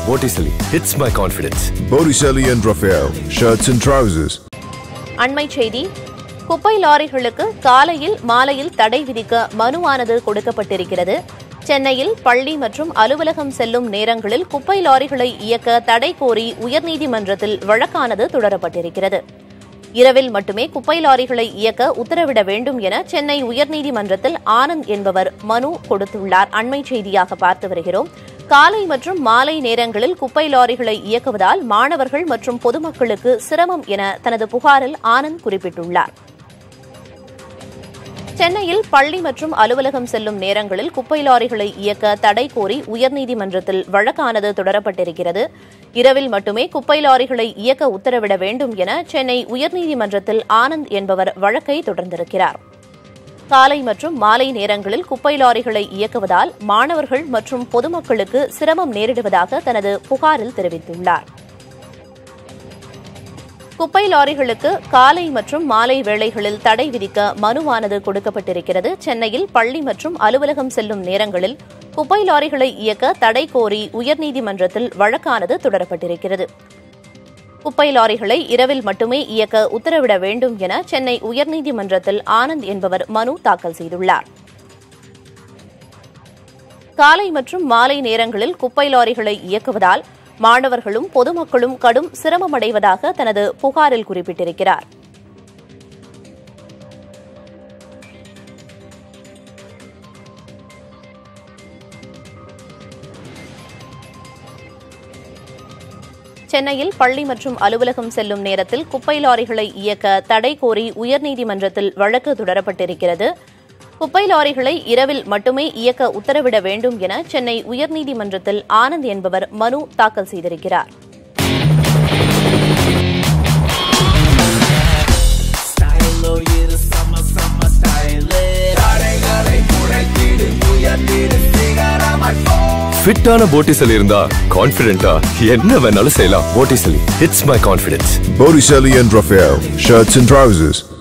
Vorticeli hits my confidence. Botticelli and Raphael, shirts and trousers. அண்மை செய்தி குப்பை லாரிகளுக்கு காலையில் மாலையில் தடை விதிக்க மனுவானது கொடுக்கப்பட்டிருக்கிறது சென்னையில் பள்ளி மற்றும் அலுவலகம் செல்லும் நேரங்களில் குப்பை லாரிகளை இயக்க தடை கோரி உயர்நீதிமன்றத்தில் வழக்கானது தொடரப்பட்டிருக்கிறது இரவில் மட்டுமே குப்பை லாரிகளை இயக்க உத்தரவிட வேண்டும் என சென்னை உயர்நீதிமன்றத்தில் ஆனந்த் என்பவர் மனு கொடுத்துள்ளார் அண்மை செய்தியாக பார்த்து வருகிறோம் காலை மற்றும் மாலை நேரங்களில் குப்பை லாரிகளை இயக்குவதால் மாணவர்கள் மற்றும் பொதுமக்களுக்கு சிரமம் என தனது புகாரில் ஆனந்த் குறிப்பிட்டுள்ளார் சென்னையில் பள்ளி மற்றும் அலுவலகம் செல்லும் நேரங்களில் குப்பை லாரிகளை இயக்க தடை கோரி உயர்நீதிமன்றத்தில் வழக்கானது தொடரப்பட்டிருக்கிறது இரவில் மட்டுமே குப்பை லாரிகளை இயக்க உத்தரவிட வேண்டும் என சென்னை உயர்நீதிமன்றத்தில் ஆனந்த் என்பவர் வழக்கை தொடர்ந்திருக்கிறார் காலை மற்றும் மாலை நேரங்களில் குப்பை லாரிகளை இயக்குவதால் மாணவர்கள் மற்றும் பொதுமக்களுக்கு சிரமம் நேரிடுவதாக தனது புகாரில் தெரிவித்துள்ளார் குப்பை லாரிகளுக்கு காலை மற்றும் மாலை வேளைகளில் தடை விதிக்க மனுவானது கொடுக்கப்பட்டிருக்கிறது சென்னையில் பள்ளி மற்றும் அலுவலகம் செல்லும் நேரங்களில் குப்பை லாரிகளை இயக்க தடை கோரி உயர்நீதிமன்றத்தில் வழக்கானது தொடரப்பட்டிருக்கிறது குப்பை லாரிகளை இரவில் மட்டுமே இயக்க உத்தரவிட வேண்டும் என சென்னை உயர்நீதிமன்றத்தில் ஆனந்த் என்பவர் மனு தாக்கல் செய்துள்ளார் காலை மற்றும் மாலை நேரங்களில் குப்பை லாரிகளை இயக்குவதால் மாணவர்களும் பொதுமக்களும் கடும் சிரமமடைவதாக தனது புகாரில் குறிப்பிட்டிருக்கிறார் சென்னையில் பள்ளி மற்றும் அலுவலகம் செல்லும் நேரத்தில் குப்பை லாரிகளை இயக்க தடை கோரி உயர்நீதிமன்றத்தில் வழக்கு தொடரப்பட்டிருக்கிறது குப்பை லாரிகளை இரவில் மட்டுமே இயக்க உத்தரவிட வேண்டும் என சென்னை உயர்நீதிமன்றத்தில் ஆனந்த் என்பவர் மனு தாக்கல் செய்திருக்கிறார் ஃபிட்டான போட்டிசலி இருந்தா கான்ஃபிடென்ட்டா என்ன வேணாலும் செய்யலாம் Vorticeli hits my confidence. Botticelli and Raphael, shirts and trousers.